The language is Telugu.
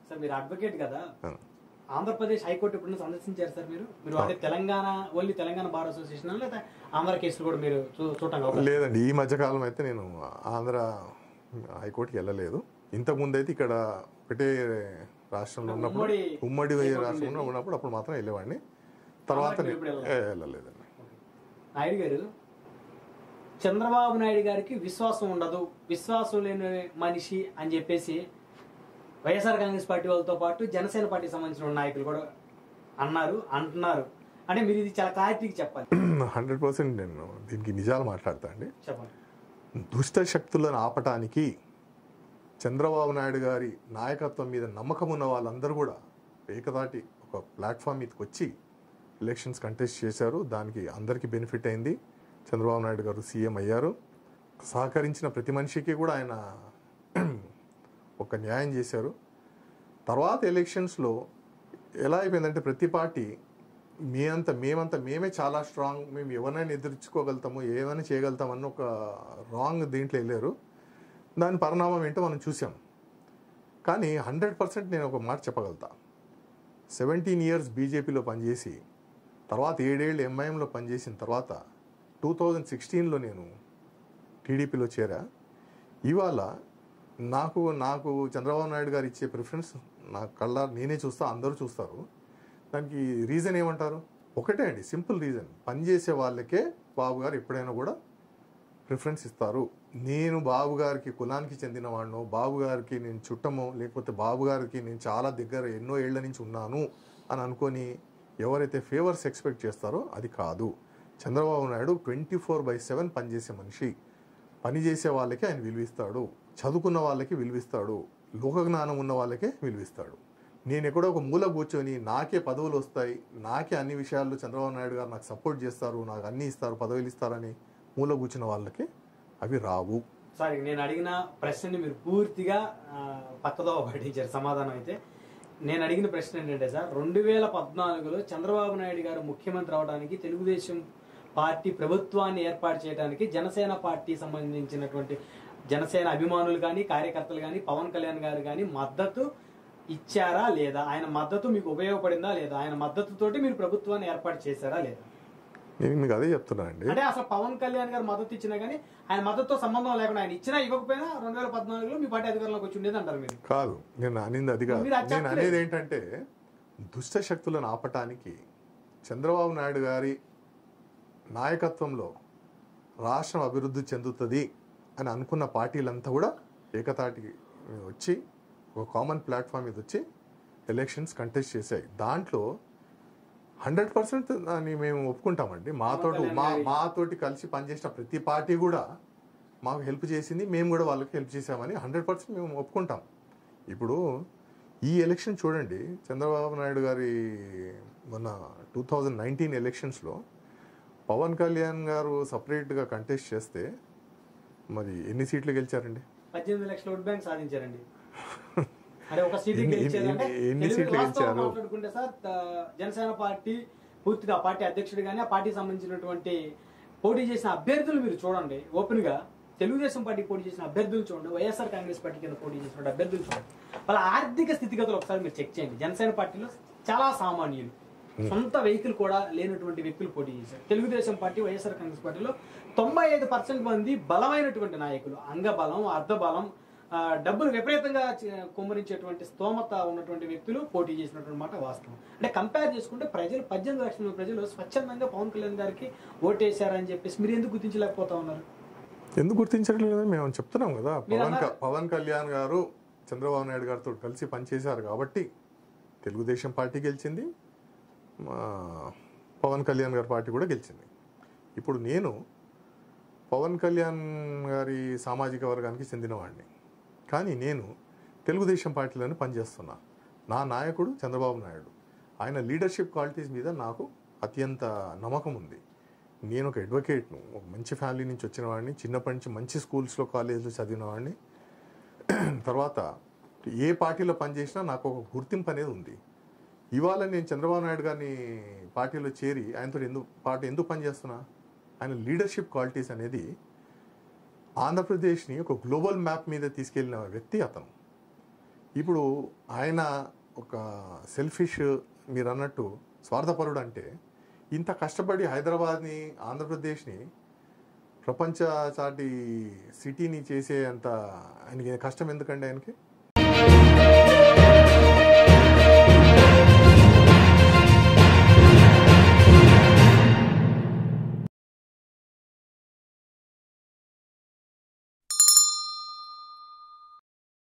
సార్ మీరు అడ్వకేట్ కదా ఆ. ఆంధ్రప్రదేశ్ హైకోర్టు ఎప్పుడైనా సందర్శించారు సార్ మీరు మీరు అంటే Telangana only Telangana bar association లేదా ఆంధ్ర కేసులు కూడా మీరు చూ- చూడటానికి అవకాశం లేదండి ఈ మధ్యకాలం అయితే నేను ఆంధ్ర హైకోర్టుకి వెళ్ళలేదు ఇంతకుముందు అయితే ఇక్కడ ఒకటే రాష్ట్రంలో ఉన్నప్పుడు ఉమ్మడి ఉమ్మడి హైకోర్టు రాష్ట్రంలో ఉండేది. ఉన్నప్పుడు అప్పుడు మాత్రం వెళ్ళేవాడిని తర్వాత ఆంధ్రాకి నేను- ఇప్పుడు వెళ్ళలేదు. ఏ, వెళ్ళలేదండి నాయుడు గారు చంద్రబాబు నాయుడు గారికి విశ్వాసం ఉండదు విశ్వాసం లేని మనిషి అని చెప్పేసి వైఎస్ఆర్ కాంగ్రెస్ పార్టీ వాళ్ళతో పాటు జనసేన పార్టీకి సంబంధించిన నాయకులు కూడా అన్నారు అంటున్నారు అంటే మీరు ఇది చాలా క్లారిటీకి చెప్పాలి హండ్రెడ్ పర్సెంట్ నేను దీనికి నిజాలు మాట్లాడతా అండి చెప్పండి దుష్ట శక్తులను ఆపటానికి చంద్రబాబు నాయుడు గారి నాయకత్వం మీద నమ్మకం ఉన్న వాళ్ళందరూ కూడా ఏకదాటి ఒక ప్లాట్ఫామ్ మీదకి వచ్చి ఎలక్షన్స్ కంటెస్ట్ చేశారు దానికి అందరికీ బెనిఫిట్ అయింది చంద్రబాబు నాయుడు గారు సీఎం అయ్యారు సహకరించిన ప్రతి మనిషికి కూడా ఆయన ఒక న్యాయం చేశారు తర్వాత ఎలక్షన్స్లో ఎలా అయిపోయిందంటే ప్రతి పార్టీ మీ అంత మేమంతా మేమే చాలా స్ట్రాంగ్ మేము ఎవరినైనా ఎదుర్చుకోగలుగుతాము ఏమైనా చేయగలుగుతామని ఒక రాంగ్ దీంట్లో వెళ్ళారు దాని పరిణామం ఏంటో మనం చూసాం కానీ హండ్రెడ్ పర్సెంట్ నేను ఒక మాట చెప్పగలుగుతా సెవెంటీన్ ఇయర్స్ బీజేపీలో పనిచేసి తర్వాత ఏడేళ్ళు ఎంఐఎంలో పనిచేసిన తర్వాత టూ థౌజండ్ సిక్స్టీన్లో నేను టీడీపీలో చేరా ఇవాళ నాకు నాకు చంద్రబాబు నాయుడు గారు ఇచ్చే ప్రిఫరెన్స్ నా కళ్ళ నేనే చూస్తా అందరూ చూస్తారు దానికి రీజన్ ఏమంటారు ఒకటే అండి సింపుల్ రీజన్ పనిచేసే వాళ్ళకే బాబు గారు ఎప్పుడైనా కూడా ప్రిఫరెన్స్ ఇస్తారు నేను బాబు గారికి కులానికి చెందిన వాడినో బాబు గారికి నేను చుట్టమో లేకపోతే బాబు గారికి నేను చాలా దగ్గర ఎన్నో ఏళ్ల నుంచి ఉన్నాను అని అనుకొని ఎవరైతే ఫేవర్స్ ఎక్స్పెక్ట్ చేస్తారో అది కాదు Chandrababu Naidu twenty four by seven పనిచేసే మనిషి పని చేసే వాళ్ళకి ఆయన విలువిస్తాడు చదువుకున్న వాళ్ళకి విలువిస్తాడు లోకజ్ఞానం ఉన్న వాళ్ళకే విలువిస్తాడు నేను ఎక్కడో ఒక మూల కూర్చొని నాకే పదవులు వస్తాయి నాకే అన్ని విషయాల్లో చంద్రబాబు నాయుడు గారు నాకు సపోర్ట్ చేస్తారు నాకు అన్ని ఇస్తారు పదవులు ఇస్తారని మూల కూర్చున్న వాళ్ళకి అవి రావు సారీ నేను అడిగిన ప్రశ్నని మీరు పూర్తిగా ఆ, పక్కదో పట్టించారు సమాధానం అయితే నేను అడిగిన ప్రశ్న ఏంటంటే సార్ రెండు వేల పద్నాలుగులో చంద్రబాబు నాయుడు గారు ముఖ్యమంత్రి అవడానికి తెలుగుదేశం పార్టీ ప్రభుత్వాన్ని ఏర్పాటు చేయడానికి జనసేన పార్టీ సంబంధించినటువంటి జనసేన అభిమానులు కానీ కార్యకర్తలు కానీ పవన్ కళ్యాణ్ గారు కానీ మద్దతు ఇచ్చారా లేదా ఆయన మద్దతు మీకు ఉపయోగపడిందా లేదా ఆయన మద్దతుతోటి మీరు ప్రభుత్వాన్ని ఏర్పాటు చేశారా లేదా నేను మీకు అదే చెప్తున్నా అండి అంటే అసలు పవన్ కళ్యాణ్ గారు మద్దతు ఇచ్చినా కానీ ఆయన మద్దతుతో సంబంధం లేకుండా ఆయన ఇచ్చినా ఇవ్వకపోయినా రెండు వేల పద్నాలుగులో మీ పార్టీ అధికారంలోకి వచ్చి ఉండేది అంటారు మీరు కాదు నేను అనింది అది కాదు మీరు అది నేను చెప్పలేదు. అనేది ఏంటంటే దుష్ట శక్తులను ఆపటానికి చంద్రబాబు నాయుడు గారి నాయకత్వంలో రాష్ట్రం అభివృద్ధి చెందుతుంది అని అనుకున్న పార్టీలంతా కూడా ఏకతాటికి వచ్చి ఒక కామన్ ప్లాట్ఫామ్ మీద వచ్చి ఎలక్షన్స్ కంటెస్ట్ చేశాయి దాంట్లో హండ్రెడ్ పర్సెంట్ దాన్ని మేము ఒప్పుకుంటామండి మాతో మా మాతోటి కలిసి పనిచేసిన ప్రతి పార్టీ కూడా మాకు హెల్ప్ చేసింది మేము కూడా వాళ్ళకి హెల్ప్ చేసామని హండ్రెడ్ పర్సెంట్ మేము ఒప్పుకుంటాం ఇప్పుడు ఈ ఎలక్షన్ చూడండి చంద్రబాబు నాయుడు గారి మొన్న టూ థౌజండ్ నైన్టీన్ ఎలక్షన్స్లో పవన్ కళ్యాణ్ గారు సపరేట్గా కంటెస్ట్ చేస్తే మరి ఎన్ని సీట్లు గెలిచారండి పద్దెనిమిది లక్షల ఓట్ బ్యాంక్ సాధించారండి అంటే ఒక సీట్ ఎన్ని- గెలిచారంటే ఎన్ని- ఎన్ని తెలుగు సీట్లు వాస్తవం గెలిచారు? మాట్లాడుకుంటే సార్ త- జనసేన పార్టీ పూర్తిగా ఆ పార్టీ అధ్యక్షుడు కానీ ఆ పార్టీకి సంబంధించినటువంటి పోటీ చేసిన అభ్యర్థులు మీరు చూడండి ఓపెన్ గా తెలుగుదేశం పార్టీ పోటీ చేసిన అభ్యర్థులు చూడండి వైఎస్ఆర్ కాంగ్రెస్ పార్టీ కింద పోటీ చేసిన అభ్యర్థులు చూడండి వాళ్ళ ఆర్థిక స్థితిగతులు ఒకసారి మీరు చెక్ చేయండి జనసేన పార్టీలో చాలా సామాన్యులు సొంత వెహికల్ కూడా లేనటువంటి వ్యక్తులు పోటీ చేశారు తెలుగుదేశం పార్టీ వైఎస్ఆర్ కాంగ్రెస్ పార్టీలో తొంభై ఐదు పర్సెంట్ మంది బలమైనటువంటి నాయకులు అంగబలం అర్ధబలం ఆ, డబ్బులు విపరీతంగా చ- కుమ్మరించేటువంటి స్తోమత ఉన్నటువంటి వ్యక్తులు పోటీ చేసినటువంటి మాట వాస్తవం అంటే కంపేర్ చేసుకుంటే ప్రజలు పద్దెనిమిది లక్షల మంది ప్రజలు స్వచ్ఛందంగా పవన్ కళ్యాణ్ గారికి ఓటేశారని చెప్పేసి మీరు ఎందుకు గుర్తించలేకపోతా ఉన్నారు ఎందుకు గుర్తించట్లేదు మేము చెప్తున్నాం కదా మీరు పవన్ క- అన్నారు. పవన్ కళ్యాణ్ గారు చంద్రబాబు నాయుడు గారితో కలిసి పనిచేశారు కాబట్టి తెలుగుదేశం పార్టీ గెలిచింది మా పవన్ కళ్యాణ్ గారి పార్టీ కూడా గెలిచింది ఇప్పుడు నేను పవన్ కళ్యాణ్ గారి సామాజిక వర్గానికి చెందినవాడిని కానీ నేను తెలుగుదేశం పార్టీలోనే పనిచేస్తున్నా నా నాయకుడు చంద్రబాబు నాయుడు ఆయన లీడర్షిప్ క్వాలిటీస్ మీద నాకు అత్యంత నమ్మకం ఉంది నేను ఒక అడ్వకేట్ను ఒక మంచి ఫ్యామిలీ నుంచి వచ్చిన వాడిని చిన్నప్పటి నుంచి మంచి స్కూల్స్లో కాలేజ్లో చదివిన వాడిని తర్వాత ఏ పార్టీలో పనిచేసినా నాకు ఒక గుర్తింపు అనేది ఉంది ఇవాళ నేను చంద్రబాబు నాయుడు గారిని పార్టీలో చేరి ఆయనతో ఎందుకు పార్టీ ఎందుకు పనిచేస్తున్నా ఆయన లీడర్షిప్ క్వాలిటీస్ అనేది ఆంధ్రప్రదేశ్ని ఒక గ్లోబల్ మ్యాప్ మీద తీసుకెళ్లిన వ్యక్తి అతను ఇప్పుడు ఆయన ఒక సెల్ఫిష్ మీరు అన్నట్టు స్వార్థపరుడు అంటే ఇంత కష్టపడి హైదరాబాద్ని ఆంధ్రప్రదేశ్ని ప్రపంచ చాటి సిటీని చేసే అంత ఆయనకి కష్టం ఎందుకండి ఆయనకి